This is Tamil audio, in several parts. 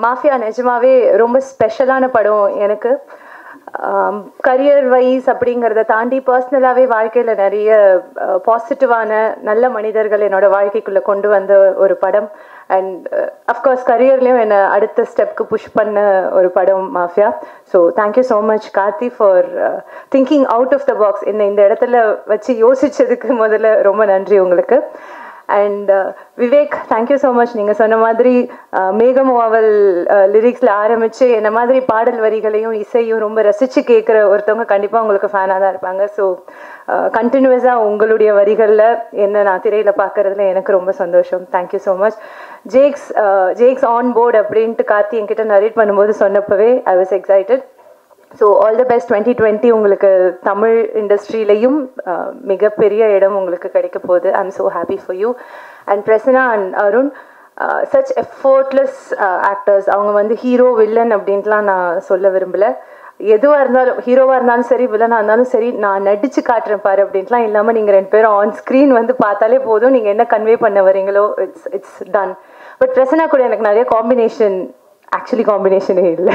மாஃபியா நிஜமாவே ரொம்ப ஸ்பெஷலான படம் எனக்கு கரியர் வைஸ் அப்படிங்கிறத தாண்டி பர்சனலாகவே வாழ்க்கையில் நிறைய பாசிட்டிவான நல்ல மனிதர்கள் என்னோட வாழ்க்கைக்குள்ளே கொண்டு வந்த ஒரு படம் அண்ட் அஃப்கோர்ஸ் கரியர்லேயும் என்னை அடுத்த ஸ்டெப்க்கு புஷ் பண்ண ஒரு படம் Mafia so thank you so much Karthi for thinking out of the box என்னை இந்த இடத்துல வச்சு யோசிச்சதுக்கு முதல்ல ரொம்ப நன்றி உங்களுக்கு and Vivek thank you so much நீங்கள் சொன்ன மாதிரி மேகமோவல் லிரிக்ஸில் ஆரம்பித்து என்ன மாதிரி பாடல் வரிகளையும் இசையும் ரொம்ப ரசித்து கேட்குற ஒருத்தவங்க கண்டிப்பாக உங்களுக்கு ஃபேனாக தான் இருப்பாங்க ஸோ கண்டினியூஸாக உங்களுடைய வரிகளில் என்ன நான் திரையில் பார்க்குறதுல எனக்கு ரொம்ப சந்தோஷம் thank you so much Jakes Jakes on board அப்படின்ட்டு கார்த்தி என்கிட்ட நரேட் பண்ணும்போது சொன்னப்பவே I was excited so all the best twenty twenty உங்களுக்கு தமிழ் இண்டஸ்ட்ரியிலையும் மிகப்பெரிய இடம் உங்களுக்கு கிடைக்க போகுது I am so happy for you and Prasanna and Arun such effortless actors அவங்க வந்து ஹீரோ வில்லன் அப்படின்ட்டுலாம் நான் சொல்ல விரும்பலை எதுவாக இருந்தாலும் ஹீரோவாக இருந்தாலும் சரி வில்லனாக இருந்தாலும் சரி நான் நடிச்சு காட்டுறேன் பாரு அப்படின்ட்டுலாம் இல்லாமல் நீங்கள் ரெண்டு பேரும் ஆன் ஸ்க்ரீன் வந்து பார்த்தாலே போதும் நீங்கள் என்ன கன்வே பண்ண வரீங்களோ it's it's done but Prasanna கூட எனக்கு நிறைய காம்பினேஷன் ஆக்சுவலி காம்பினேஷனே இல்லை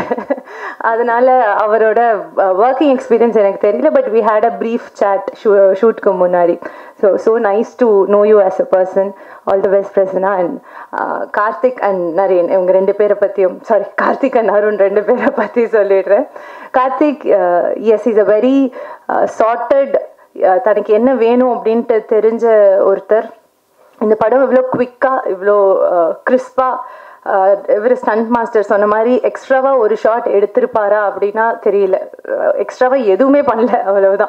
அதனால அவரோட ஒர்க்கிங் எக்ஸ்பீரியன்ஸ் எனக்கு தெரியல but we had a brief chat shoot ஷூட்க்கு முன்னாடி so so nice to know you as a person all the best Prasanna and Karthik and Naren இவங்க ரெண்டு பேரை பற்றியும் சாரி கார்த்திக் அண்ட் அருண் ரெண்டு பேரை பற்றி சொல்லிடுறேன் Karthik is is a very charted தனக்கு என்ன வேணும் அப்படின்ட்டு தெரிஞ்ச ஒருத்தர் இந்த படம் இவ்வளோ குவிக்காக இவ்வளோ கிறிஸ்பாக இவர் ஸ்டண்ட் மாஸ்டர் சொன்ன மாதிரி எக்ஸ்ட்ராவாக ஒரு ஷாட் எடுத்திருப்பாரா அப்படின்னா தெரியல எக்ஸ்ட்ராவாக எதுவுமே பண்ணல அவ்வளவுதான்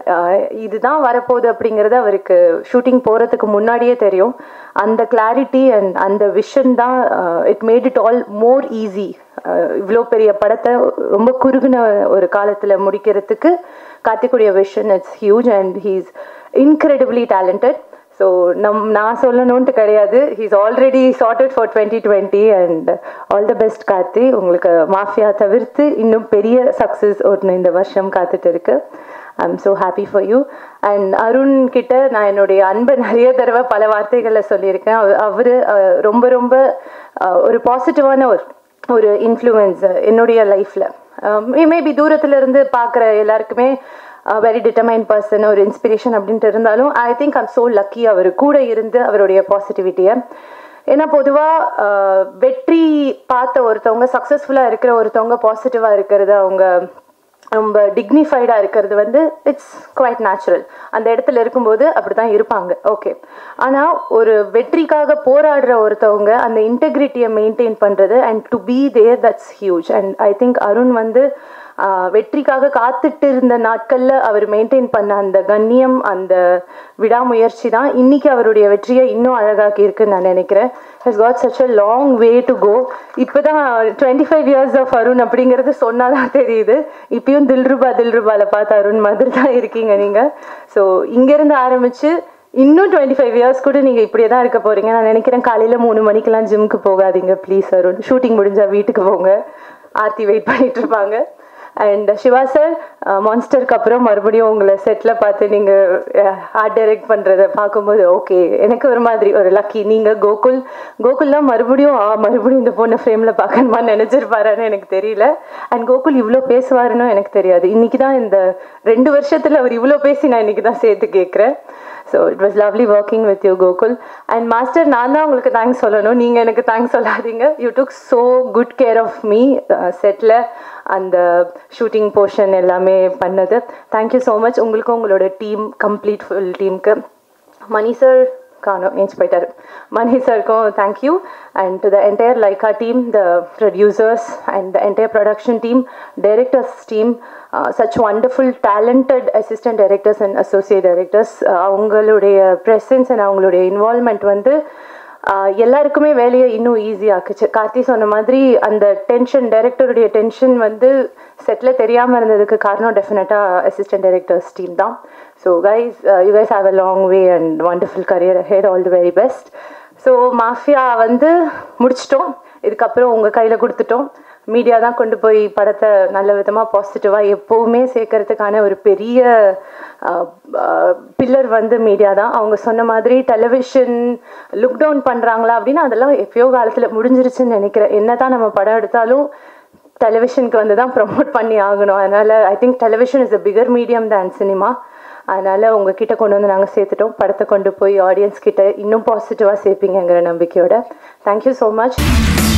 இதுதான் வரப்போகுது அப்படிங்கிறது அவருக்கு ஷூட்டிங் போகிறதுக்கு முன்னாடியே தெரியும் அந்த கிளாரிட்டி அண்ட் அந்த விஷன் தான் it made it all more easy இவ்வளோ பெரிய படத்தை ரொம்ப குறுகின ஒரு காலத்தில் முடிக்கிறதுக்கு கார்த்திக்குடைய vision it's huge and he's incredibly talented so நம் நான் சொல்லணுன்ட்டு கிடையாது he's already charted for twenty twenty and all the best Karthi உங்களுக்கு மாஃபியா தவிர்த்து இன்னும் பெரிய சக்ஸஸ் ஒன்று இந்த வருஷம் காத்துட்டு இருக்கு I am so happy for you and Arun கிட்ட நான் என்னுடைய அன்பை நிறைய தடவை பல வார்த்தைகளில் சொல்லியிருக்கேன் அவர் ரொம்ப ரொம்ப ஒரு பாசிட்டிவான ஒரு ஒரு இன்ஃப்ளூயன்ஸ் என்னுடைய லைஃப்பில் மேபி தூரத்துல இருந்து பார்க்குற எல்லாருக்குமே வெரி டிட்டர்மைன் பர்சன் ஒரு இன்ஸ்பிரேஷன் அப்படின்ட்டு இருந்தாலும் I think I'm so lucky அவர் கூட இருந்து அவருடைய பாசிட்டிவிட்டியை ஏன்னா பொதுவாக வெற்றி பார்த்த ஒருத்தவங்க சக்ஸஸ்ஃபுல்லாக இருக்கிற ஒருத்தவங்க பாசிட்டிவாக இருக்கிறது அவங்க ரொம்ப டிக்னிஃபைடாக இருக்கிறது வந்து இட்ஸ் குவைட் நேச்சுரல் அந்த இடத்துல இருக்கும்போது அப்படி தான் இருப்பாங்க ஓகே ஆனால் ஒரு வெற்றிக்காக போராடுற ஒருத்தவங்க அந்த இன்டெகிரிட்டியை மெயின்டைன் பண்ணுறது and to be there that's huge and I think Arun வந்து வெற்றிக்காக காத்துட்டு இருந்த நாட்களில் அவர் மெயின்டைன் பண்ண அந்த கண்ணியம் அந்த விடாமுயற்சி தான் இன்னைக்கு அவருடைய வெற்றியை இன்னும் அழகாக்கி இருக்குன்னு நான் நினைக்கிறேன் has got such a long way to go இப்போ தான் twenty five years of Arun அப்படிங்கிறது சொன்னாதான் தெரியுது இப்பயும் தில்ருபா தில்ருபால பார்த்து அருண் மாதிரி தான் இருக்கீங்க நீங்கள் ஸோ இங்கேருந்து ஆரம்பித்து இன்னும் டுவெண்ட்டி ஃபைவ் இயர்ஸ் கூட நீங்கள் இப்படியே தான் இருக்க போகிறீங்க நான் நினைக்கிறேன் காலையில் மூணு மணிக்கெல்லாம் ஜிம்க்கு போகாதீங்க ப்ளீஸ் அருண் ஷூட்டிங் முடிஞ்சால் வீட்டுக்கு போங்க ஆர்த்தி வெயிட் பண்ணிட்டு இருப்பாங்க அண்ட் சிவா சார் மான்ஸ்டருக்கு அப்புறம் மறுபடியும் உங்களை செட்டில் பார்த்து நீங்கள் ஆர்ட் டைரக்ட் பண்ணுறத பார்க்கும்போது ஓகே எனக்கு ஒரு மாதிரி ஒரு லக்கி நீங்கள் கோகுல் கோகுல்லாம் மறுபடியும் ஆ மறுபடியும் இந்த பொண்ணை ஃப்ரேமில் பார்க்கணுமான்னு நினச்சிருப்பாரான்னு எனக்கு தெரியல அண்ட் கோகுல் இவ்வளோ பேசுவாருன்னு எனக்கு தெரியாது இன்னைக்கு தான் இந்த ரெண்டு வருஷத்தில் அவர் இவ்வளோ பேசி நான் இன்னைக்கு தான் சேர்த்து கேட்குறேன் so it was lovely working with you Gokul and master நான் தான் உங்களுக்கு தேங்க்ஸ் சொல்லணும் நீங்கள் எனக்கு தேங்க்ஸ் சொல்லாதீங்க you took so good care of me செட்டில் அந்த ஷூட்டிங் போர்ஷன் எல்லாமே பண்ணது தேங்க்யூ ஸோ மச் உங்களுக்கும் உங்களோட டீம் கம்ப்ளீட் ஃபுல் டீமுக்கு மணி சார் காணோம் ஏஞ்சி போயிட்டாரு மணி சாருக்கும் thank you and to the entire Lyca team the producers and the entire production team directors team such wonderful talented assistant directors and associate directors அவங்களுடைய ப்ரெசன்ஸ் அண்ட் அவங்களுடைய இன்வால்மெண்ட் வந்து எல்லாருக்குமே வேலையை இன்னும் ஈஸியாக்குச்சு கார்த்தி சொன்ன மாதிரி அந்த டென்ஷன் டைரக்டருடைய டென்ஷன் வந்து செட்டில் தெரியாமல் இருந்ததுக்கு காரணம் டெஃபினட்டாக அசிஸ்டன்ட் டைரக்டர்ஸ் டீம் தான் so guys you guys have a long way and wonderful career ahead all the very best so Mafia வந்து முடிச்சிட்டோம் இதுக்கப்புறம் உங்கள் கையில் கொடுத்துட்டோம் மீடியா தான் கொண்டு போய் படத்தை நல்ல விதமாக பாசிட்டிவாக எப்போவுமே சேர்க்கறதுக்கான ஒரு பெரிய பில்லர் வந்து மீடியா தான் அவங்க சொன்ன மாதிரி டெலிவிஷன் லுக் டவுன் பண்ணுறாங்களா அப்படின்னு அதெல்லாம் எப்பயோ காலத்தில் முடிஞ்சிருச்சுன்னு நினைக்கிறேன் என்ன தான் நம்ம படம் எடுத்தாலும் டெலிவிஷனுக்கு வந்து தான் ப்ரமோட் பண்ணி ஆகணும் அதனால் I think television is a bigger medium than cinema அதனால் உங்ககிட்ட கொண்டு வந்து நாங்கள் சேர்த்துட்டோம் படத்தை கொண்டு போய் ஆடியன்ஸ் கிட்ட இன்னும் பாசிட்டிவாக சேர்ப்பீங்கங்கிற நம்பிக்கையோட தேங்க்யூ ஸோ மச்